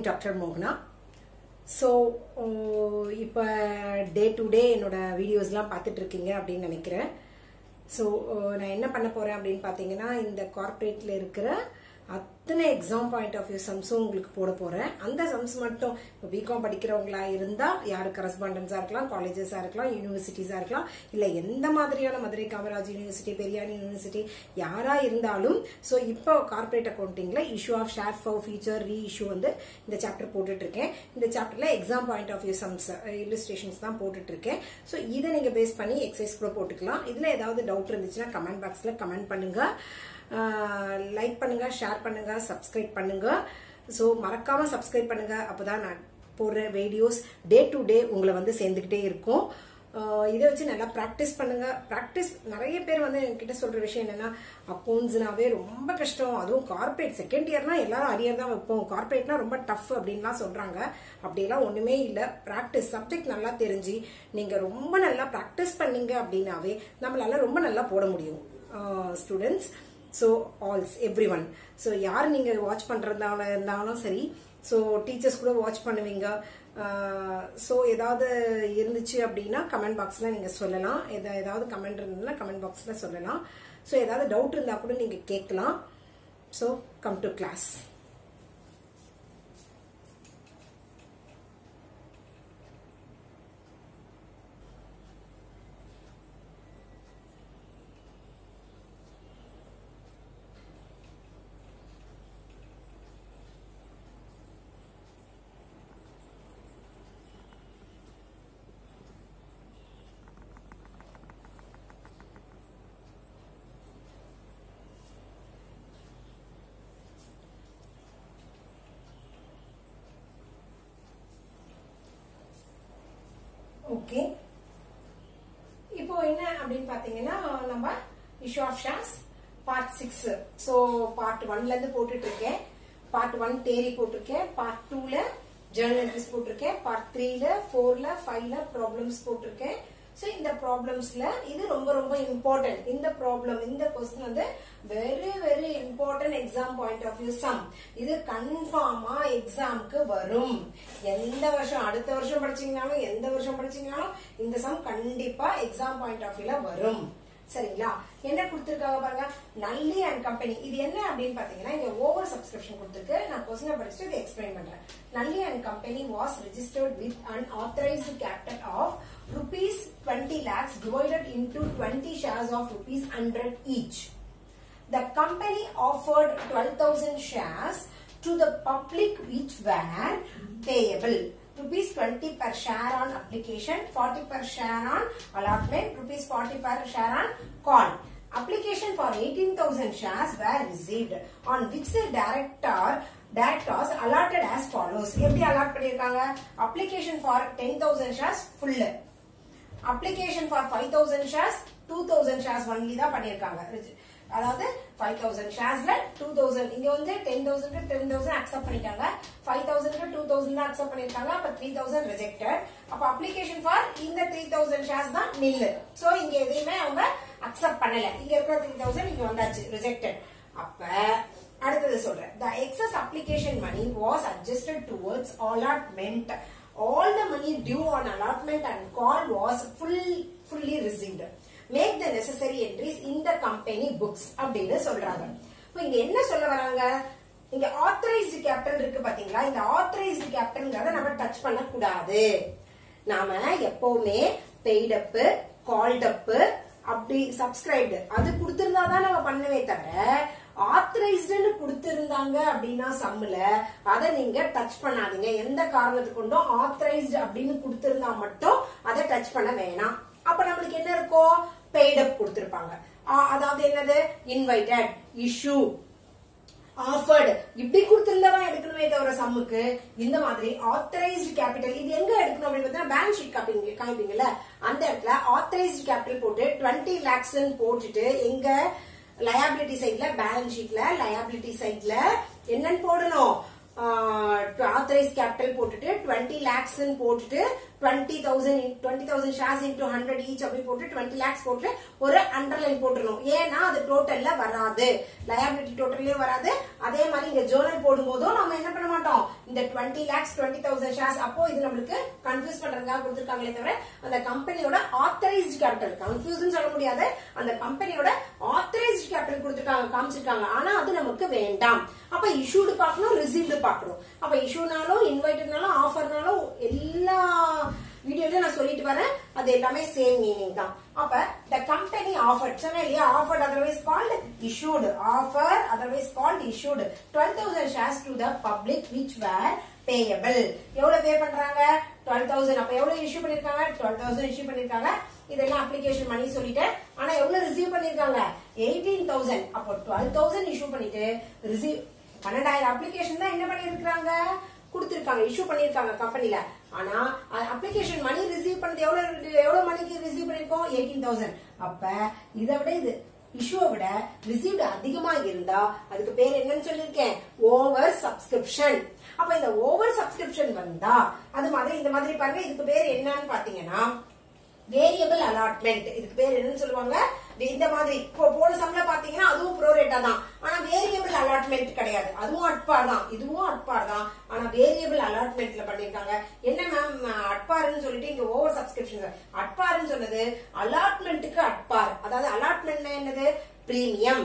Doctor மோகனா so இப்போ day to day என்னோட வீடியோஸ்லாம் பார்த்துட்டு இருக்கீங்க அப்படின்னு நினைக்கிறேன் ஸோ நான் என்ன பண்ண போறேன் அப்படின்னு பார்த்தீங்கன்னா இந்த கார்ப்பரேட்ல இருக்கிற அத்தனை எக்ஸாம் பாயிண்ட் ஆஃப் வியூ சம்ஸும் உங்களுக்கு போட போறேன் அந்த சம்ஸ் மட்டும் இப்போ பிகாம் படிக்கிறவங்களா இருந்தா யாரு கரஸ்பாண்டன்ஸா இருக்கலாம் காலேஜஸா இருக்கலாம் யூனிவர்சிட்டிஸா இருக்கலாம் இல்ல எந்த மாதிரியான மதுரை காமராஜ் யூனிவர்சிட்டி பெரியார் யூனிவர்சிட்டி யாரா இருந்தாலும் ஸோ இப்போ கார்ப்பரேட் அக்கௌண்டிங்ல issue of share forfeiture reissue வந்து இந்த சாப்டர் போட்டுட்டு இருக்கேன் இந்த சாப்டர்ல exam point of view sums illustrations தான் போட்டுட்டு இருக்கேன் ஸோ இதை நீங்க பேஸ் பண்ணி எக்ஸசைஸ் கூட போட்டுக்கலாம் இதுல ஏதாவது டவுட் இருந்துச்சுன்னா கமெண்ட் பாக்ஸ்ல கமெண்ட் பண்ணுங்க லைக் பண்ணுங்க ஷேர் பண்ணுங்க சப்ஸ்கிரைப் பண்ணுங்க ஸோ மறக்காம சப்ஸ்கிரைப் பண்ணுங்க அப்போதான் நான் போடுற வீடியோஸ் டே டு டே உங்களை வந்து சேர்ந்துக்கிட்டே இருக்கும் இதை வச்சு நல்லா ப்ராக்டிஸ் பண்ணுங்க ப்ராக்டிஸ் நிறைய பேர் வந்து என்கிட்ட சொல்ற விஷயம் என்னன்னா அக்கௌண்ட்ஸ்னாவே ரொம்ப கஷ்டம் அதுவும் கார்பரேட் செகண்ட் இயர்னா எல்லாரும் அரியர் தான் வைப்போம் கார்பரேட்னா ரொம்ப டஃப் அப்படின்லாம் சொல்றாங்க அப்படியெல்லாம் ஒண்ணுமே இல்லை ப்ராக்டிஸ் சப்ஜெக்ட் நல்லா தெரிஞ்சு நீங்க ரொம்ப நல்லா ப்ராக்டிஸ் பண்ணீங்க அப்படின்னாவே நம்மளால ரொம்ப நல்லா போட முடியும் students so also everyone so யார் நீங்கள் வாட்ச் பண்ணுறதால இருந்தாலும் சரி ஸோ டீச்சர்ஸ் கூட வாட்ச் பண்ணுவீங்க ஸோ ஏதாவது இருந்துச்சு அப்படின்னா கமெண்ட் பாக்ஸில் நீங்கள் சொல்லலாம் எதா ஏதாவது கமெண்ட் இருந்ததுன்னா கமெண்ட் பாக்ஸில் சொல்லலாம் ஸோ ஏதாவது டவுட் இருந்தால் கூட நீங்கள் கேட்கலாம் so come to class okay இப்போ என்ன அப்படின்னு பாத்தீங்கன்னா நம்ம issue of shares part six so part ஒன்ல இருந்து போட்டுட்டு இருக்கேன் பார்ட் ஒன் தேரி போட்டிருக்கேன் பார்ட் டூல ஜேர்னல் என்ட்ரிஸ் போட்டிருக்கேன் பார்ட் த்ரீல ஃபோர்ல ஃபைவ்ல ப்ராப்ளம்ஸ் போட்டிருக்கேன் ஸோ இந்த ப்ராப்ளம்ஸ்ல இது ரொம்ப ரொம்ப இம்பார்ட்டன்ட் இந்த ப்ராப்ளம் இந்த கொஸ்டின் வந்து very very important exam point of view sum இது கன்ஃபார்மா எக்ஸாம்க்கு வரும் எந்த வருஷம் அடுத்த வருஷம் படிச்சீங்கனாலும் எந்த வருஷம் படிச்சீங்கனாலும் இந்த சம் கண்டிப்பா எக்ஸாம் பாயிண்ட் ஆஃப் வியூல வரும் சரிங்களா என்ன கொடுத்திருக்காங்க பாருங்க நல்லி அண்ட் கம்பெனி இது என்ன அப்படின்னு பாத்தீங்கன்னா இங்க ஓவர் சப்ஸ்கிரிப்ஷன் கொடுத்திருக்கு நான் கொஸ்டினை படிச்சுட்டு இதை எக்ஸ்பிளைன் பண்றேன் Nalli and company was registered with an authorised capital of rupees 20 lakhs divided into 20 shares of rupees 100 each. The company offered 12,000 shares to the public which were payable. Rupees 20 per share on application, 40 per share on allotment, rupees 40 per share on call. Application for 18,000 shares were received on which the director directors allotted as follows. எப்படி allot பண்ணிருக்காங்க application for 10,000 shares full application for five thousand shares two thousand shares only தான் பண்ணிருக்காங்க அதாவது five thousand ஷேர்ஸ்ல two thousand இங்க வந்து ten thousand ten thousand accept பண்ணிட்டாங்க five thousand two thousand தான் அக்செப்ட் பண்ணிருக்காங்க அப்ப த்ரீ தௌசண்ட் ரிஜெக்டட் அப்ப அப்ளிகேஷன் ஃபார் இந்த த்ரீ தௌசண்ட் ஷேர்ஸ் தான் நில்லு சோ இங்க எதையுமே அவங்க அக்செப்ட் பண்ணல இங்க இருக்கிற த்ரீ தௌசண்ட் இங்க வந்தாச்சு ரிஜெக்டட் அப்ப அடுத்தது சொல்றேன் the excess application money was adjusted towards allotment all the money due on allotment and call was full fully received make the necessary entries in the company books அப்படின்னு சொல்றாங்க இப்போ இங்க என்ன சொல்ல வராங்க இங்க ஆத்தரைஸ்டு கேபிட்டல் இருக்கு பாத்தீங்களா இந்த ஆத்தரைஸ்டு கேபிட்டல்ங்கிறத நம்ம டச் பண்ண கூடாது நாம எப்பவுமே பெய்டப்பு கால்டப்பு அப்படி சப்ஸ்கிரைப்டு அது கொடுத்திருந்தா தான் நம்ம பண்ணவே தவிர ஆத்தரைஸ்டுன்னு கொடுத்திருந்தாங்க அப்படின்னா சம்முல அதை நீங்க டச் பண்ணாதீங்க எந்த காரணத்து கொண்டும் ஆத்தரைஸ்டு அப்படின்னு கொடுத்திருந்தா மட்டும் அதை டச் பண்ண வேணாம் அப்ப நம்மளுக்கு என்ன இருக்கும் பெய்டப் கொடுத்திருப்பாங்க அதாவது என்னது இன்வைட்டட் இஷ்யூ ஆஃபர்டு இப்படி கொடுத்திருந்தவன் எடுக்கணுமே தவிர சம்முக்கு இந்த மாதிரி ஆத்தரைஸ்டு கேபிட்டல் இது எங்க எடுக்கணும் அப்படின்னு பார்த்தீங்கன்னா பேலன்ஸ் ஷீட் காப்பிங்க காமிப்பீங்கல்ல அந்த இடத்துல ஆத்தரைஸ்டு கேபிட்டல் போட்டு டுவெண்ட்டி லேக்ஸ் போட்டுட்டு எங்க லயபிலிட்டி சைட்ல பேலன்ஸ் ஷீட்ல லயபிலிட்டி சைட்ல என்னன்னு போடணும் ஆத்தரைஸ் கேபிட்டல் போட்டுட்டு டுவெண்ட்டி லேக்ஸ் போட்டுட்டு twenty thousand twenty thousand shares into hundred each அப்படி போட்டு டுவெண்ட்டி லேக்ஸ் போட்டு ஒரு அண்டர்லைன் போட்டுருணும் ஏன்னா அது டோட்டல்ல வராது லயபிலிட்டி டோட்டல்லயும் வராது அதே மாதிரி இங்க ஜோனல் போடும்போதும் நம்ம என்ன பண்ண மாட்டோம் இந்த twenty lakhs twenty thousand shares அப்போ இது நம்மளுக்கு கன்ஃபியூஸ் பண்றதுக்காக கொடுத்துருக்காங்களே தவிர அந்த கம்பெனியோட ஆத்தரைஸ்ட் கேபிட்டல் கன்ஃபியூஸ் சொல்ல முடியாது அந்த கம்பெனியோட ஆத்தரைஸ்ட் கேபிட்டல் கொடுத்துருக்காங்க காமிச்சிருக்காங்க ஆனா அது நமக்கு வேண்டாம் அப்ப இஷ்யூடு பார்க்கணும் ரிசீவ்டு பார்க்கணும் அப்ப இஷ்யூனாலும் இன்வைட்டட்னாலும் ஆஃபர்னாலும் எல்லா வீடியோலயும் நான் சொல்லிட்டு வரேன் அது எல்லாமே சேம் மீனிங் தான் அப்ப த கம்பெனி ஆஃபர் சொன்னேன் இல்லையா offered otherwise called issued offer otherwise called issued twelve thousand shares to the public which were payable எவ்வளவு பே பண்றாங்க டுவெல் தௌசண்ட் அப்ப எவ்வளவு இஷ்யூ பண்ணிருக்காங்க டுவெல் தௌசண்ட் இஷ்யூ பண்ணிருக்காங்க இதெல்லாம் அப்ளிகேஷன் மணி சொல்லிட்டேன் ஆனா எவ்வளவு ரிசீவ் பண்ணிருக்காங்க எயிட்டீன் தௌசண்ட் அப்போ டுவெல் தௌசண்ட் இஷ்யூ பண்ணிட்டு ரிசீவ் பன்னெண்டாயிரம் அப்ளிகேஷன் தான் என்ன பண்ணிருக்காங்க கொடுத்திருக்காங்க இஷ்யூ பண்ணிருக்காங்க கம்பெனில ஆனா அப்ளிகேஷன் மணி ரிசீவ் பண்ணது எவ்வளவு எவ்வளவு மணிக்கு ரிசீவ் பண்ணிருக்கோம் எயிட்டீன் தௌசண்ட் அப்ப இதை விட இது இஷ்யூவை விட ரிசீவ்டு அதிகமா இருந்தா அதுக்கு பேர் என்னன்னு சொல்லியிருக்கேன் ஓவர் சப்ஸ்கிரிப்ஷன் அப்ப இந்த ஓவர் சப்ஸ்கிரிப்ஷன் வந்தா அது மாதிரி இந்த மாதிரி பாருங்க இதுக்கு பேர் என்னன்னு பாத்தீங்கன்னா வேரியபிள் அலாட்மெண்ட் இதுக்கு பேர் என்னன்னு சொல்லுவாங்க இந்த மாதிரி இப்போ போன சம்ல பாத்தீங்கன்னா அதுவும் ப்ரோரேட்டா தான் ஆனா வேரியபிள் அலாட்மெண்ட் கிடையாது அதுவும் அட்பார் தான் இதுவும் அட்பார் தான் ஆனா வேரியபிள் அலாட்மெண்ட்ல பண்ணிருக்காங்க என்ன மேம் அட்பார்னு சொல்லிட்டு இங்க ஓவர் சப்ஸ்கிரிப்ஷன் அட்பார்னு சொன்னது அலாட்மெண்ட்டுக்கு அட்பார் அதாவது அலாட்மெண்ட் என்னது பிரீமியம்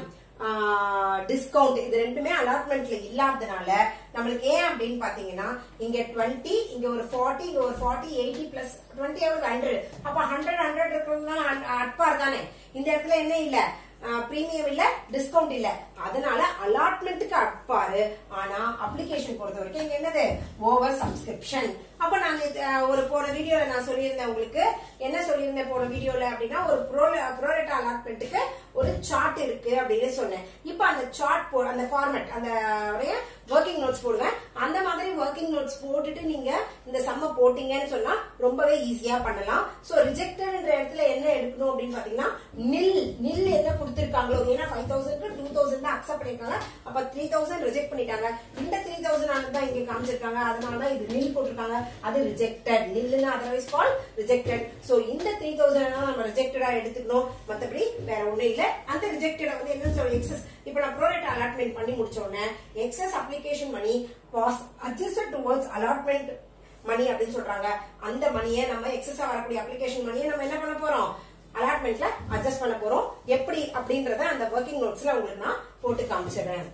டிஸ்கவுண்ட் இது ரெண்டுமே அலாட்மெண்ட்ல இல்லாததுனால நம்மளுக்கு ஏன் அப்படின்னு பாத்தீங்கன்னா இங்க டுவெண்ட்டி இங்க ஒரு ஃபார்ட்டி இங்க ஒரு ஃபார்ட்டி எயிட்டி பிளஸ் டுவெண்ட்டி எவ்வளவு ஹண்ட்ரட் அப்ப ஹண்ட்ரட் ஹண்ட்ரட் இருக்கிறதுனால அட்பார் தானே இந்த இடத்துல என்ன இல்ல பிரீமியம் இல்ல டிஸ்கவுண்ட் இல்ல அதனால அலாட்மெண்ட்டுக்கு அட்பாரு ஆனா அப்ளிகேஷன் பொறுத்த வரைக்கும் இங்க என்னது ஓவர் சப்ஸ்கிரிப்ஷன் அப்ப நான் ஒரு போன வீடியோல நான் சொல்லியிருந்தேன் உங்களுக்கு என்ன சொல்லியிருந்தேன் போன வீடியோல அப்படின்னா ஒரு ப்ரோரேட்டா அலாட்மெண்ட்டுக்கு ஒரு சார்ட் இருக்கு அப்படின்னு சொன்னேன் இப்ப அந்த சார்ட் போ அந்த ஃபார்மேட் அந்த ஒர்க்கிங் நோட்ஸ் போடுவேன் அந்த மாதிரி ஒர்க்கிங் நோட்ஸ் போட்டுட்டு நீங்க இந்த சம்ம போட்டீங்கன்னு சொன்னா ரொம்பவே ஈஸியா பண்ணலாம் சோ ரிஜெக்டட்ன்ற இடத்துல என்ன எடுக்கணும் அப்படின்னு பாத்தீங்கன்னா நில் நில் என்ன கொடுத்திருக்காங்களோ ஏன்னா ஃபைவ் தௌசண்ட் டூ தௌசண்ட் தான் அக்செப்ட் பண்ணிருக்காங்க அப்ப த்ரீ தௌசண்ட் ரிஜெக்ட் பண்ணிட்டாங்க இந்த த்ரீ தௌசண்ட் தான் இங்க காமிச்சிருக்காங்க அதனாலதான் இது நில் போட்டிருக்காங்க அது ரிஜெக்டட் நில்லுன்னு அதர்வைஸ் கால் ரிஜெக்டட் சோ இந்த த்ரீ தௌசண்ட் நம்ம ரிஜெக்டடா எடுத்துக்கணும் மத்தபடி வேற ஒண்ணும் இல்ல அந்த ரிஜெக்டட வந்து என்ன சொல்ல எக்ஸஸ் இப்ப நான் ப்ரோடக்ட் அலாட்மெண்ட் பண்ணி முடிச்ச உடனே excess application money was adjusted towards allotment money அப்படின்னு சொல்றாங்க அந்த மணியை நம்ம எக்ஸஸா வரக்கூடிய அப்ளிகேஷன் மணியை நம்ம என்ன பண்ண போறோம் அலாட்மெண்ட்ல அட்ஜஸ்ட் பண்ண போறோம் எப்படி அப்படின்றத அந்த ஒர்க்கிங் நோட்ஸ்ல உங்களுக்கு நான் போட்டு காமிச்சிடுறேன்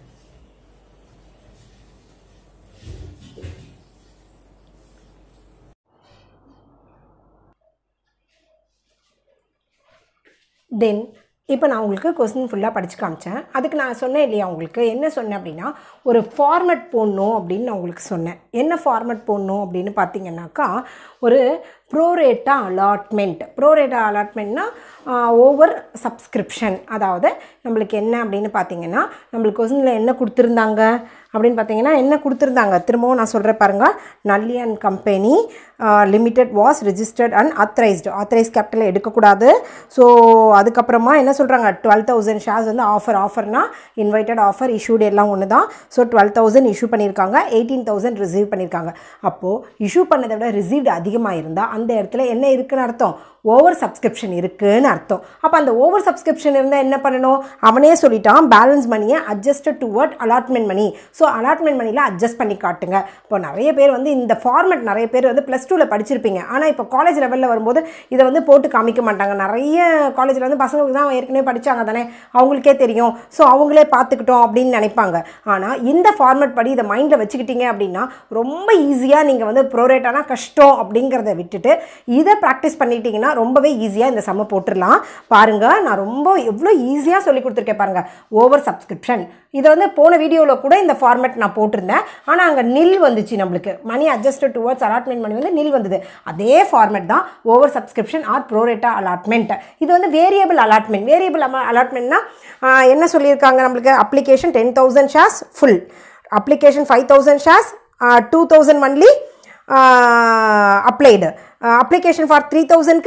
தென் இப்போ நான் உங்களுக்கு கொஸ்டின் ஃபுல்லாக படித்து காமிச்சேன் அதுக்கு நான் சொன்னேன் இல்லையா உங்களுக்கு என்ன சொன்னேன் அப்படின்னா ஒரு ஃபார்மட் போடணும் அப்படின்னு நான் உங்களுக்கு சொன்னேன் என்ன ஃபார்மட் போடணும் அப்படின்னு பார்த்தீங்கன்னாக்கா ஒரு ப்ரோரேட்டா அலாட்மெண்ட் ப்ரோரேட்டா அலாட்மெண்ட்னா ஓவர் சப்ஸ்கிரிப்ஷன் அதாவது நம்மளுக்கு என்ன அப்படின்னு பார்த்தீங்கன்னா நம்மளுக்கு கொஸ்டினில் என்ன கொடுத்துருந்தாங்க அப்படின்னு பார்த்தீங்கன்னா என்ன கொடுத்துருந்தாங்க திரும்பவும் நான் சொல்கிறேன் பாருங்கள் Nalli and company limited was registered and authorised authorise capital எடுக்கக்கூடாது ஸோ அதுக்கப்புறமா என்ன சொல்கிறாங்க டுவெல் தௌசண்ட் ஷேர்ஸ் வந்து ஆஃபர் ஆஃபர்னா இன்வைட்டட் ஆஃபர் இஷ்யூடு எல்லாம் ஒன்று தான் ஸோ டுவெல் தௌசண்ட் இஷ்யூ பண்ணியிருக்காங்க எயிட்டீன் தௌசண்ட் ரிசீவ் பண்ணியிருக்காங்க அப்போது இஷ்யூ பண்ணதை விட ரிசீவ்டு அதிகமாக இருந்தால் அந்த இடத்துல என்ன இருக்குன்னு அர்த்தம் ஓவர் சப்ஸ்கிரிப்ஷன் இருக்குன்னு அர்த்தம் அப்போ அந்த ஓவர் சப்ஸ்கிரிப்ஷன் இருந்தால் என்ன பண்ணணும் அவனே சொல்லிட்டான் பேலன்ஸ் மணியை adjusted toward allotment money so allotment மணியில் அட்ஜஸ்ட் பண்ணி காட்டுங்க இப்போ நிறைய பேர் வந்து இந்த ஃபார்மெட் நிறைய பேர் வந்து ப்ளஸ் டூவில் படிச்சிருப்பீங்க ஆனால் இப்போ காலேஜ் லெவலில் வரும்போது இதை வந்து போட்டு காமிக்க மாட்டாங்க நிறைய காலேஜில் வந்து பசங்களுக்கு தான் ஏற்கனவே படித்தாங்க தானே அவங்களுக்கே தெரியும் ஸோ அவங்களே பார்த்துக்கிட்டோம் அப்படின்னு நினைப்பாங்க ஆனால் இந்த ஃபார்மெட் படி இதை மைண்டில் வச்சுக்கிட்டீங்க அப்படின்னா ரொம்ப ஈஸியாக நீங்கள் வந்து ப்ரோரேட்டானா கஷ்டம் அப்படிங்கிறத விட்டுட்டு இதை ப்ராக்டிஸ் பண்ணிட்டீங்கன்னா ரொம்பவே ஈஸியாக இந்த சம்ம போட்டுடலாம் பாருங்கள் நான் ரொம்ப எவ்வளோ ஈஸியாக சொல்லி கொடுத்துருக்கேன் பாருங்கள் ஓவர் சப்ஸ்கிரிப்ஷன் இதை வந்து போன வீடியோவில் கூட இந்த ஃபார்மேட் நான் போட்டிருந்தேன் ஆனால் அங்கே நில் வந்துச்சு நம்மளுக்கு money adjusted towards allotment money வந்து நில் வந்தது அதே ஃபார்மேட் தான் over subscription or pro rata allotment இது வந்து வேரியபிள் அலாட்மெண்ட் வேரியபிள் அலாட்மெண்ட்னா என்ன சொல்லியிருக்காங்க நம்மளுக்கு application ten thousand shares full application five thousand shares two thousand only applied application for three தௌசண்ட்க்கு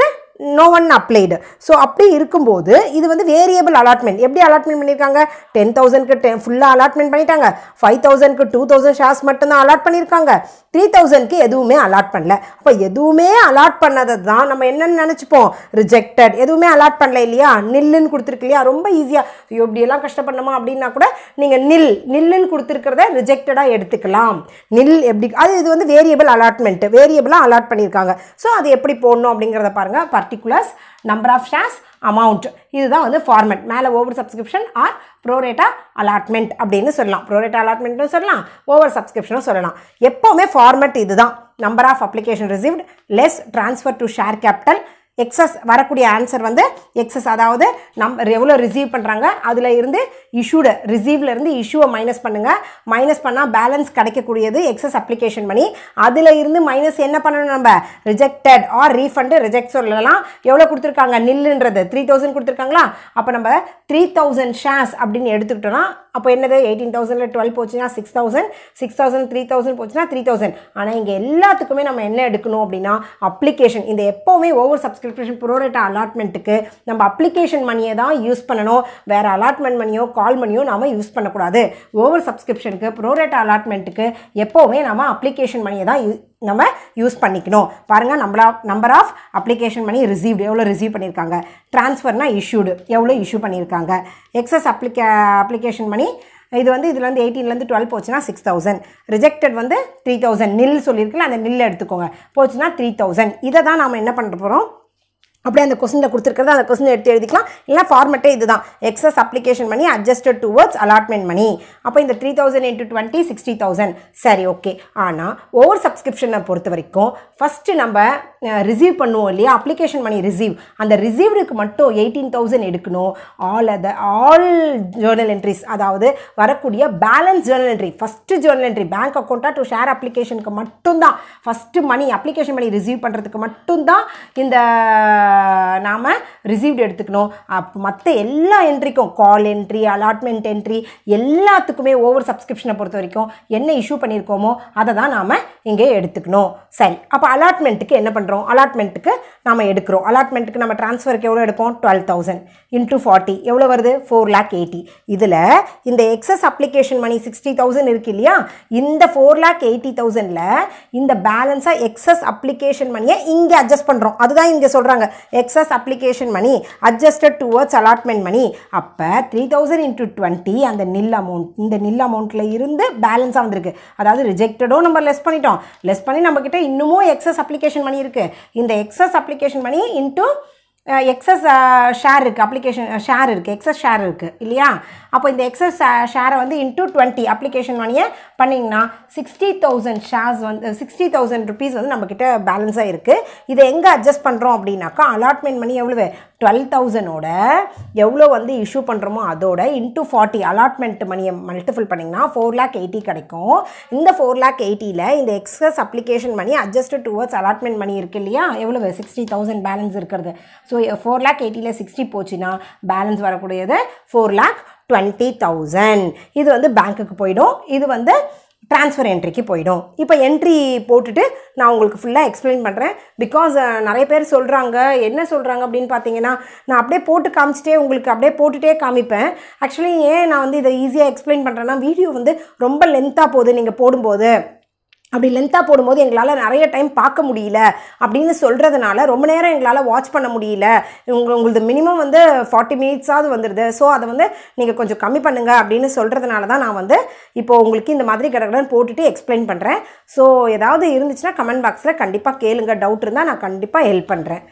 நோ ஒன் அப்ளைடு ஸோ அப்படி இருக்கும்போது இது வந்து வேரியபிள் அலாட்மெண்ட் எப்படி அலாட்மெண்ட் பண்ணியிருக்காங்க டென் தௌசண்ட்க்கு டென் ஃபுல்லாக அலாட்மெண்ட் பண்ணிட்டாங்க ஃபைவ் தௌசண்ட்க்கு டூ தௌசண்ட் ஷேர்ஸ் மட்டும்தான் அலாட் பண்ணியிருக்காங்க த்ரீ தௌசண்ட்க்கு எதுவுமே அலாட் பண்ணல அப்போ எதுவுமே அலாட் பண்ணதை தான் நம்ம என்னன்னு நினச்சிப்போம் ரிஜெக்டட் எதுவுமே அலாட் பண்ணல இல்லையா நில்லுன்னு கொடுத்துருக்கு இல்லையா ரொம்ப ஈஸியாக ஐயோ இப்படியெல்லாம் கஷ்டப்படணுமா அப்படின்னா கூட நீங்கள் நில் நில்லுன்னு கொடுத்துருக்கிறத ரிஜெக்டடாக எடுத்துக்கலாம் நில் எப்படி அது இது வந்து வேரியபிள் அலாட்மெண்ட் வேரியபிளாக அலாட் பண்ணியிருக்காங்க ஸோ அது எப்படி போடணும் அப்படிங்கிறத பாருங்கள் particulars number of shares amount இதுதான் வந்து ஃபார்மெட் மேலே over subscription or pro rata allotment அப்படின்னு சொல்லலாம் ப்ரோரேட்டா அலாட்மெண்ட்டும் சொல்லலாம் ஓவர் சப்ஸ்கிரிப்ஷனும் சொல்லலாம் எப்போவுமே ஃபார்மெட் இதுதான் number of application received less transfer to share capital excess வரக்கூடிய ஆன்சர் வந்து எக்ஸஸ் அதாவது நம் எவ்வளோ ரிசீவ் பண்ணுறாங்க அதில் இருந்து இஷ்யூடு ரிசீவ்ல இருந்து இஷ்யூவை மைனஸ் பண்ணுங்கள் மைனஸ் பண்ணால் பேலன்ஸ் கிடைக்கக்கூடியது எக்ஸஸ் அப்ளிகேஷன் பண்ணி அதில் இருந்து மைனஸ் என்ன பண்ணணும் நம்ம ரிஜெக்டட் ஆர் ரீஃபண்டு ரிஜெக்ட் சொல்லலாம் எவ்வளோ கொடுத்துருக்காங்க நில்லுன்றது த்ரீ தௌசண்ட் கொடுத்துருக்காங்களா அப்போ நம்ம த்ரீ தௌசண்ட் ஷேர்ஸ் அப்படின்னு எடுத்துக்கிட்டோம்னா அப்போ என்னது எயிட்டீன் தௌசண்டில் டுவெல் போச்சுன்னா six thousand six thousand three thousand போச்சுன்னா த்ரீ தௌசண்ட் ஆனால் இங்கே எல்லாத்துக்குமே நம்ம என்ன எடுக்கணும் அப்படின்னா அப்ளிகேஷன் இந்த எப்போவுமே ஓவர் சப்ஸ்கிரிப்ஷன் ப்ரோரேட்டா அலாட்மெண்ட்டுக்கு நம்ம அப்ளிகேஷன் மணியை தான் யூஸ் பண்ணணும் வேறு அலாட்மெண்ட் மணியோ கால் மணியோ நாம யூஸ் பண்ணக்கூடாது ஓவர் சப்ஸ்கிரிப்ஷனுக்கு ப்ரோரேட்டா அலாட்மெண்ட்டுக்கு எப்போவுமே நம்ம அப்ளிகேஷன் மணியை தான் யூ நம்ம யூஸ் பண்ணிக்கணும் பாருங்கள் number of number of application money received எவ்வளோ ரிசீவ் பண்ணியிருக்காங்க ட்ரான்ஸ்ஃபர்னா இஷ்யூடு எவ்வளோ இஷ்யூ பண்ணியிருக்காங்க எக்ஸஸ் அப்ளிகே அப்ளிகேஷன் மணி இது வந்து இதுல இருந்து எயிட்டீன்லேருந்து டுவெல் போச்சுன்னா சிக்ஸ் தௌசண்ட் ரிஜெக்டட் வந்து த்ரீ தௌசண்ட் நில் சொல்லியிருக்குல்ல அந்த நில் எடுத்துக்கோங்க போச்சுன்னா த்ரீ தௌசண்ட் இதை தான் நாம் என்ன பண்ண போகிறோம் அப்படியே அந்த கொஸ்டினில் கொடுத்துருக்கிறது அந்த கொஸ்டின் எடுத்து எழுதிக்கலாம் இல்லைனா ஃபார்மெட்டே இதுதான் எக்ஸஸ் அப்ளிகேஷன் பண்ணி அட்ஜஸ்டட் டுவர்ட்ஸ் அலாட்மெண்ட் மணி அப்போ இந்த three thousand into twenty sixty thousand சரி ஓகே ஆனால் ஓவர் சப்ஸ்கிரிப்ஷனை பொறுத்த வரைக்கும் ஃபஸ்ட்டு நம்ம ரிசீவ் பண்ணுவோம் இல்லையா அப்ளிகேஷன் மணி ரிசீவ் அந்த ரிசீவ்டுக்கு மட்டும் எயிட்டீன் தௌசண்ட் எடுக்கணும் ஆல் அத ஆல் ஜேர்னல் என்ட்ரிஸ் அதாவது வரக்கூடிய balance journal entry first journal entry bank அக்கௌண்ட்டாக டு ஷேர் அப்ளிகேஷனுக்கு மட்டும்தான் first money application money receive பண்ணுறதுக்கு மட்டும்தான் இந்த நாம் ரிசீவ்டு எடுத்துக்கணும் அப் மற்ற எல்லா என்ட்ரிக்கும் கால் என்ட்ரி அலாட்மெண்ட் என்ட்ரி எல்லாத்துக்குமே ஓவர் சப்ஸ்கிரிப்ஷனை பொறுத்த வரைக்கும் என்ன இஷ்யூ பண்ணியிருக்கோமோ அதை தான் நாம் இங்கே எடுத்துக்கணும் சரி அப்போ அலாட்மெண்ட்டுக்கு என்ன பண்ணுறோம் அலாட்மெண்ட்டுக்கு நாம் எடுக்கிறோம் அலாட்மெண்ட்டுக்கு நம்ம ட்ரான்ஸ்ஃபருக்கு எவ்வளோ எடுப்போம் டுவெல் தௌசண்ட் இன்ட்டு ஃபார்ட்டி எவ்வளோ வருது ஃபோர் லேக் எயிட்டி இதில் இந்த excess application money sixty thousand இருக்கு இல்லையா இந்த ஃபோர் லேக் எயிட்டி தௌசண்டில் இந்த பேலன்ஸாக எக்ஸஸ் அப்ளிகேஷன் மணியை இங்கே அட்ஜஸ்ட் பண்ணுறோம் அதுதான் இங்கே சொல்கிறாங்க excess application money adjusted towards allotment money அப்போ த்ரீ தௌசண்ட் இன்ட்டு டுவெண்ட்டி அந்த நில் அமௌண்ட் இந்த நில் அமௌண்ட்டில் இருந்து பேலன்ஸாக வந்திருக்கு அதாவது ரிஜெக்டடும் நம்ம லெஸ் பண்ணிட்டோம் லெஸ் பண்ணி நம்மக்கிட்ட இன்னமும் எக்ஸஸ் அப்ளிகேஷன் மணி இருக்குது இந்த excess application money into excess share இருக்குது அப்ளிகேஷன் ஷேர் இருக்குது எக்ஸஸ் ஷேர் இருக்குது இல்லையா அப்போ இந்த எக்ஸஸ் ஷேரை வந்து இன்டூ டுவெண்ட்டி அப்ளிகேஷன் மணியை பண்ணிங்கன்னா சிக்ஸ்டி தௌசண்ட் ஷேர்ஸ் வந்து சிக்ஸ்டி தௌசண்ட் ருபீஸ் வந்து நம்மக்கிட்ட பேலன்ஸாக இருக்குது இதை எங்கே அட்ஜஸ்ட் பண்ணுறோம் அப்படின்னாக்கா அலாட்மெண்ட் மணி எவ்வளவு டுவெல் தௌசண்டோட எவ்வளோ வந்து இஷ்யூ பண்ணுறோமோ அதோட இன்டூ ஃபார்ட்டி அலாட்மெண்ட் மணியை மல்டிபிள் பண்ணிங்கன்னா ஃபோர் லேக் எயிட்டி கிடைக்கும் இந்த ஃபோர் லேக் எயிட்டியில் இந்த excess application money adjusted towards allotment money இருக்கு இல்லையா எவ்வளவு சிக்ஸ்டி தௌசண்ட் பேலன்ஸ் இருக்கிறது ஸோ ஃபோர் லேக் எயிட்டியில் சிக்ஸ்டி போச்சுன்னா பேலன்ஸ் வரக்கூடியது ஃபோர் லேக் டுவெண்ட்டி தௌசண்ட் இது வந்து பேங்க்குக்கு போயிடும் இது வந்து ட்ரான்ஸ்ஃபர் என்ட்ரிக்கு போயிடும் இப்போ என்ட்ரி போட்டுட்டு நான் உங்களுக்கு ஃபுல்லாக எக்ஸ்பிளைன் பண்ணுறேன் பிகாஸ் நிறைய பேர் சொல்கிறாங்க என்ன சொல்கிறாங்க அப்படின்னு பார்த்தீங்கன்னா நான் அப்படியே போட்டு காமிச்சிட்டே உங்களுக்கு அப்படியே போட்டுட்டே காமிப்பேன் ஆக்சுவலி ஏன் நான் வந்து இதை ஈஸியாக எக்ஸ்பிளைன் பண்ணுறேன்னா வீடியோ வந்து ரொம்ப லென்த்தாக போகுது நீங்கள் போடும்போது அப்படி லென்த்தாக போடும்போது எங்களால் நிறைய டைம் பார்க்க முடியல அப்படின்னு சொல்கிறதுனால ரொம்ப நேரம் எங்களால் வாட்ச் பண்ண முடியல உங்கள் உங்களது மினிமம் வந்து ஃபார்ட்டி மினிட்ஸாவது வந்துடுது ஸோ அதை வந்து நீங்கள் கொஞ்சம் கம்மி பண்ணுங்கள் அப்படின்னு சொல்கிறதுனால தான் நான் வந்து இப்போ உங்களுக்கு இந்த மாதிரி கடகடன்னு போட்டுட்டு எக்ஸ்பிளைன் பண்ணுறேன் ஸோ ஏதாவது இருந்துச்சுன்னா கமெண்ட் பாக்ஸில் கண்டிப்பாக கேளுங்க டவுட் இருந்தால் நான் கண்டிப்பாக ஹெல்ப் பண்ணுறேன்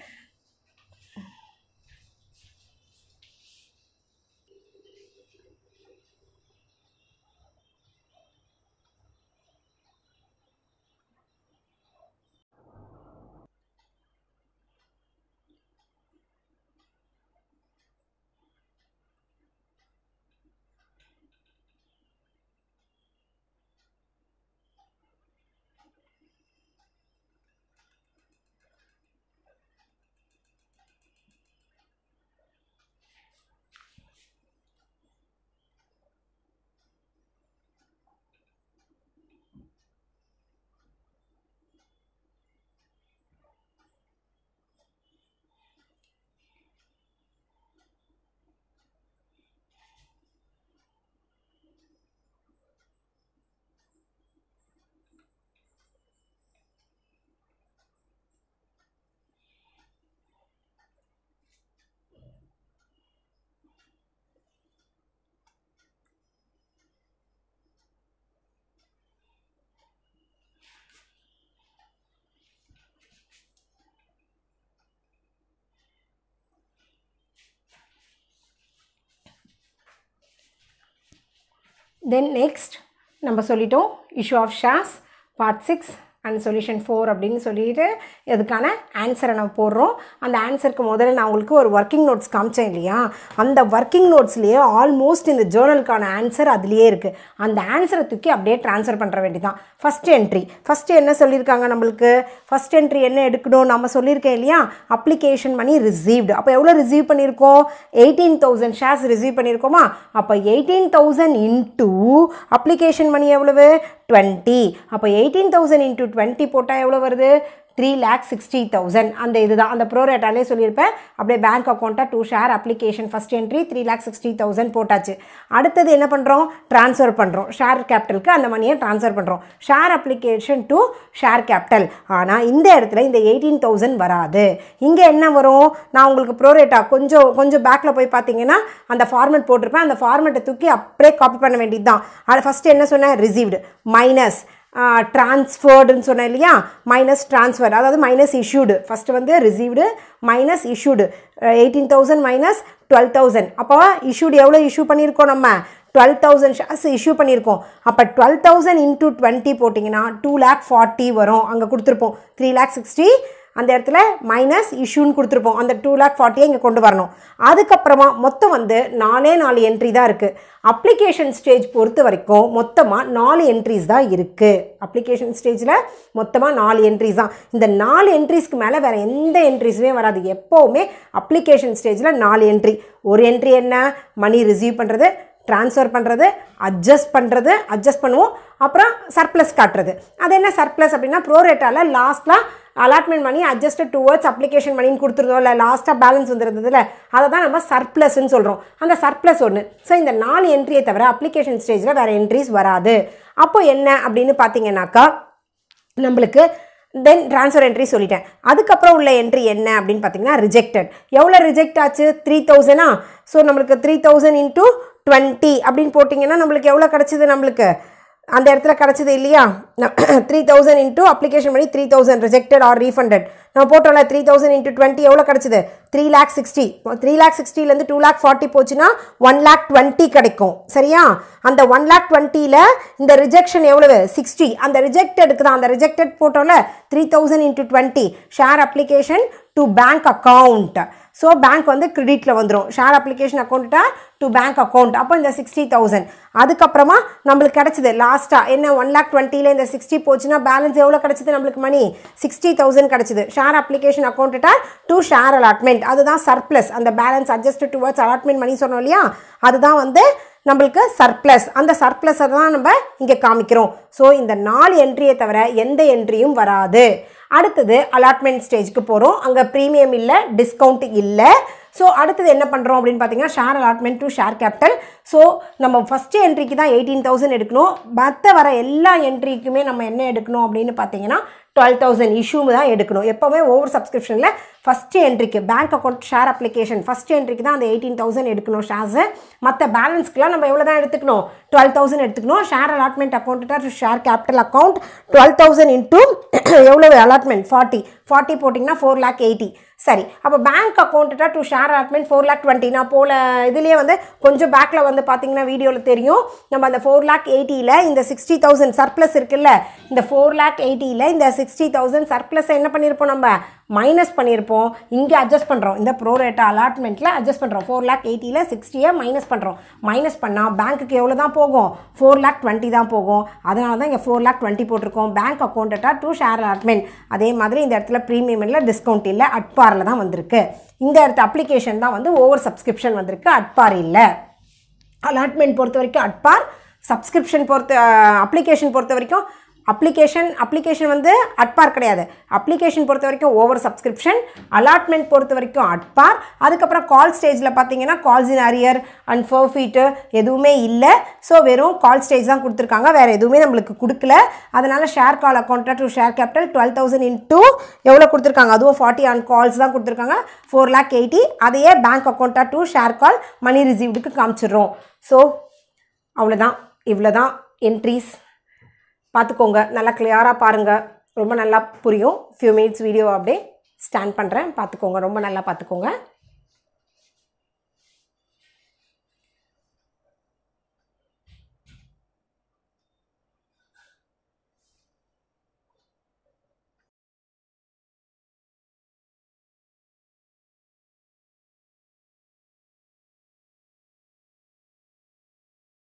தென் நெக்ஸ்ட் நம்ம சொல்லிட்டோம் issue of shares part six and solution four அப்படின்னு சொல்லிட்டு இதுக்கான ஆன்சரை நம்ம போடுறோம் அந்த ஆன்சருக்கு முதல்ல நான் உங்களுக்கு ஒரு ஒர்க்கிங் நோட்ஸ் காமிச்சேன் இல்லையா அந்த ஒர்க்கிங் நோட்ஸ்லேயே ஆல்மோஸ்ட் இந்த ஜேர்னலுக்கான ஆன்சர் அதுலேயே இருக்குது அந்த ஆன்சரை தூக்கி அப்படியே ட்ரான்ஸ்ஃபர் பண்ணுற வேண்டியதான் ஃபஸ்ட் என்ட்ரி ஃபஸ்ட்டு என்ன சொல்லியிருக்காங்க நம்மளுக்கு ஃபஸ்ட் என்ட்ரி என்ன எடுக்கணும் நம்ம சொல்லியிருக்கேன் இல்லையா அப்ளிகேஷன் மணி ரிசீவ்டு அப்போ எவ்வளோ ரிசீவ் பண்ணியிருக்கோம் எயிட்டீன் தௌசண்ட் ஷேர்ஸ் ரிசீவ் பண்ணியிருக்கோமா அப்போ eighteen thousand into application money எவ்வளவு டுவெண்ட்டி அப்போ எயிட்டீன் தௌசண்ட் இன்டூ டுவெண்ட்டி போட்டால் எவ்வளோ வருது த்ரீ லேக் சிக்ஸ்டி தௌசண்ட் அந்த இதுதான் அந்த ப்ரோரேட்டாலே சொல்லியிருப்பேன் அப்படியே பேங்க் அக்கௌண்ட்டாக to share application first entry three lakh sixty thousand போட்டாச்சு அடுத்தது என்ன பண்ணுறோம் ட்ரான்ஸ்ஃபர் பண்ணுறோம் ஷேர் கேபிட்டலுக்கு அந்த மணியை ட்ரான்ஸ்ஃபர் பண்ணுறோம் share application to share capital ஆனால் இந்த இடத்துல இந்த எயிட்டீன் தௌசண்ட் வராது இங்கே என்ன வரும் நான் உங்களுக்கு ப்ரோரேட்டா கொஞ்சம் கொஞ்சம் பேக்கில் போய் பார்த்தீங்கன்னா அந்த ஃபார்மெட் போட்டிருப்பேன் அந்த ஃபார்மெட்டை தூக்கி அப்படியே காப்பி பண்ண வேண்டியது தான் அது ஃபஸ்ட்டு என்ன சொன்னேன் ரிசீவ்டு மைனஸ் ட்ரான்ஸ்ஃபர்டுன்னு சொன்னேன் இல்லையா மைனஸ் ட்ரான்ஸ்ஃபர் அதாவது மைனஸ் இஷ்யூடு ஃபஸ்ட்டு வந்து received minus issued eighteen thousand minus twelve thousand அப்போ இஷ்யூடு எவ்வளோ இஷ்யூ பண்ணியிருக்கோம் நம்ம டுவெல் தௌசண்ட் ஷேர்ஸ் இஷ்யூ பண்ணியிருக்கோம் அப்போ டுவெல் தௌசண்ட் இன்டூ டுவெண்ட்டி போட்டிங்கன்னா டூ லேக் ஃபார்ட்டி வரும் அங்கே கொடுத்துருப்போம் த்ரீ லேக் சிக்ஸ்டி அந்த இடத்துல மைனஸ் இஷ்யூன்னு கொடுத்துருப்போம் அந்த டூ லேக் ஃபார்ட்டியை இங்கே கொண்டு வரணும் அதுக்கப்புறமா மொத்தம் வந்து நாலே நாலு என்ட்ரி தான் இருக்குது அப்ளிகேஷன் ஸ்டேஜ் பொறுத்த வரைக்கும் மொத்தமாக நாலு என்ட்ரிஸ் தான் இருக்குது அப்ளிகேஷன் ஸ்டேஜில் மொத்தமாக நாலு என்ட்ரிஸ் தான் இந்த நாலு என்ட்ரிஸ்க்கு மேலே வேறு எந்த என்ட்ரிஸுமே வராது எப்போவுமே அப்ளிகேஷன் ஸ்டேஜில் நாலு என்ட்ரி ஒரு என்ட்ரி என்ன மணி ரிசீவ் பண்ணுறது ட்ரான்ஸ்ஃபர் பண்ணுறது அட்ஜஸ்ட் பண்ணுறது அட்ஜஸ்ட் பண்ணுவோம் அப்புறம் சர்ப்ளஸ் காட்டுறது அது என்ன சர்ப்ளஸ் அப்படின்னா ப்ரோரேட்டாவில் லாஸ்ட்டில் allotment money adjusted towards application மணின்னு கொடுத்துருந்தோம் இல்லை லாஸ்ட்டாக பேலன்ஸ் வந்துருந்ததுல அதை தான் நம்ம சர்ப்ளஸ்ன்னு சொல்கிறோம் அந்த சர்ப்ளஸ் ஒன்று ஸோ இந்த நாலு என்ட்ரியை தவிர அப்ளிகேஷன் ஸ்டேஜில் வேறு என்ட்ரிஸ் வராது அப்போ என்ன அப்படின்னு பார்த்தீங்கன்னாக்கா நம்மளுக்கு தென் ட்ரான்ஸ்ஃபர் என்ட்ரி சொல்லிட்டேன் அதுக்கப்புறம் உள்ள என்ட்ரி என்ன அப்படின்னு பார்த்தீங்கன்னா ரிஜெக்டட் எவ்வளோ ரிஜெக்ட் ஆச்சு த்ரீ தௌசண்டா ஸோ நம்மளுக்கு த்ரீ தௌசண்ட் இன்ட்டு டுவெண்ட்டி அப்படின்னு போட்டிங்கன்னா நம்மளுக்கு எவ்வளோ கிடச்சிது நம்மளுக்கு அந்த இடத்துல கிடச்சிது இல்லையா த்ரீ தௌசண்ட் இன்ட்டு அப்ளிகேஷன் பண்ணி three thousand rejected or refunded நம்ம போட்டோம்ல த்ரீ தௌசண்ட் இன்ட்டு டுவெண்ட்டி எவ்வளோ கிடச்சிது three lakh sixty three lakh சிக்ஸ்டிலேருந்து டூ லேக் ஃபார்ட்டி போச்சுன்னா ஒன் லேக் டுவெண்ட்டி கிடைக்கும் சரியா அந்த ஒன் லேக் டுவெண்ட்டியில் இந்த ரிஜெக்ஷன் எவ்வளவு சிக்ஸ்டி அந்த ரிஜெக்டடுக்கு தான் அந்த ரிஜெக்டட் போட்டோம்ல three thousand into twenty share application to bank account so bank வந்து கிரெடிட்டில் வந்துடும் ஷேர் அப்ளிகேஷன் அக்கௌண்ட்டா டு பேங்க் அக்கௌண்ட் அப்போ இந்த சிக்ஸ்டி தௌசண்ட் அதுக்கப்புறமா நம்மளுக்கு கிடச்சிது லாஸ்ட்டாக என்ன ஒன் லேக் டுவெண்ட்டியில் இந்த சிக்ஸ்டி போச்சுன்னா பேலன்ஸ் எவ்வளோ கிடச்சிது நம்மளுக்கு மணி சிக்ஸ்டி தௌசண்ட் கிடச்சிது ஷேர் அப்ளிகேஷன் அக்கௌண்ட்டா டு ஷேர் அலாட்மெண்ட் அதுதான் சர்ப்ளஸ் அந்த balance adjust towards allotment money சொன்னோம் இல்லையா அதுதான் வந்து நம்மளுக்கு சர்ப்ளஸ் அந்த சர்ப்ளஸை தான் நம்ம இங்கே காமிக்கிறோம் ஸோ இந்த நாலு என்ட்ரியை தவிர எந்த என்ட்ரியும் வராது அடுத்தது அலாட்மெண்ட் ஸ்டேஜ்க்கு போகிறோம் அங்கே ப்ரீமியம் இல்லை டிஸ்கவுண்ட் இல்லை ஸோ அடுத்தது என்ன பண்ணுறோம் அப்படின்னு பார்த்தீங்கன்னா share allotment to share capital so நம்ம ஃபஸ்ட்டு என்ட்ரிக்கு தான் எயிட்டீன் தௌசண்ட் எடுக்கணும் மற்ற வர எல்லா என்ட்ரிக்குமே நம்ம என்ன எடுக்கணும் அப்படின்னு பார்த்தீங்கன்னா டுவெல் தௌசண்ட் இஷ்யூ தான் எடுக்கணும் எப்போவுமே ஓவர் சப்ஸ்கிரிப்ஷனில் ஃபஸ்ட்டு என்ட்ரிக்கு bank account share application first என்ட்ரிக்கு தான் அந்த எயிட்டீன் தௌசண்ட் எடுக்கணும் ஷேர்ஸு மற்ற பேலன்ஸ்க்குலாம் நம்ம எவ்வளோ தான் எடுத்துக்கணும் டுவெல் தௌசண்ட் எடுத்துக்கணும் share allotment account share capital account twelve thousand into எவ்வளோ அலாட்மெண்ட் ஃபார்ட்டி ஃபார்ட்டி போட்டிங்கன்னா ஃபோர் லேக் எயிட்டி சரி அப்போ பேங்க் அக்கௌண்ட்டா to share allotment four lakh twenty நான் போல இதுலேயே வந்து கொஞ்சம் பேக்கில் வந்து பார்த்தீங்கன்னா வீடியோவில் தெரியும் நம்ம அந்த ஃபோர் லேக் எயிட்டியில் இந்த சிக்ஸ்டி தௌசண்ட் சர்ப்ளஸ் இருக்குல்ல இந்த ஃபோர் லேக் எயிட்டியில் இந்த சிக்ஸ்டி தௌசண்ட் சர்ப்ளஸை என்ன பண்ணியிருப்போம் நம்ம மைனஸ் பண்ணியிருப்போம் இங்கே அட்ஜஸ்ட் பண்ணுறோம் இந்த ப்ரோரேட்டா அலாட்மெண்ட்டில் அட்ஜஸ்ட் பண்ணுறோம் ஃபோர் லேக் எயிட்டியில் சிக்ஸ்டியை மைனஸ் பண்ணுறோம் மைனஸ் பண்ணால் பேங்க்குக்கு எவ்வளோ தான் போகும் ஃபோர் லேக் டுவெண்ட்டி தான் போகும் அதனால தான் இங்கே ஃபோர் லேக் டுவெண்ட்டி போட்டிருக்கோம் பேங்க் அக்கௌண்ட்டா டூ ஷேர் அலாட்மெண்ட் அதே மாதிரி இந்த இடத்துல ப்ரீமியம் இல்லை டிஸ்கவுண்ட் இல்லை அட்பாரில் தான் வந்திருக்கு இந்த இடத்து அப்ளிகேஷன் தான் வந்து ஓவர் சப்ஸ்கிரிப்ஷன் வந்திருக்கு அட்பார் இல்லை அலாட்மெண்ட் பொறுத்த வரைக்கும் அட்பார் சப்ஸ்கிரிப்ஷன் பொறுத்த அப்ளிகேஷன் பொறுத்த வரைக்கும் அப்ளிகேஷன் அப்ளிகேஷன் வந்து அட்பார் கிடையாது அப்ளிகேஷன் பொறுத்த வரைக்கும் ஓவர் சப்ஸ்கிரிப்ஷன் அலாட்மெண்ட் பொறுத்த வரைக்கும் அட்பார் அதுக்கப்புறம் கால் ஸ்டேஜில் பார்த்தீங்கன்னா calls in arrear and forfeit எதுவுமே இல்லை ஸோ வெறும் கால் ஸ்டேஜ் தான் கொடுத்துருக்காங்க வேறு எதுவுமே நம்மளுக்கு கொடுக்கல அதனால் ஷேர் கால் அக்கௌண்ட்டாக to share capital twelve thousand into எவ்வளோ கொடுத்துருக்காங்க அதுவும் ஃபார்ட்டி ஆன் கால்ஸ் தான் கொடுத்துருக்காங்க ஃபோர் லேக் எயிட்டி அதையே பேங்க் அக்கௌண்ட்டாக டு ஷேர் கால் மணி ரிசீவ்டுக்கு காமிச்சிடுறோம் ஸோ அவ்வளோதான் இவ்வளோ தான் என்ட்ரிஸ் பார்த்துக்கோங்க நல்லா கிளியராக பாருங்கள் ரொம்ப நல்லா புரியும் ஃபியூ மினிட்ஸ் வீடியோ அப்படியே ஸ்டாண்ட் பண்ணுறேன் பார்த்துக்கோங்க ரொம்ப நல்லா பார்த்துக்கோங்க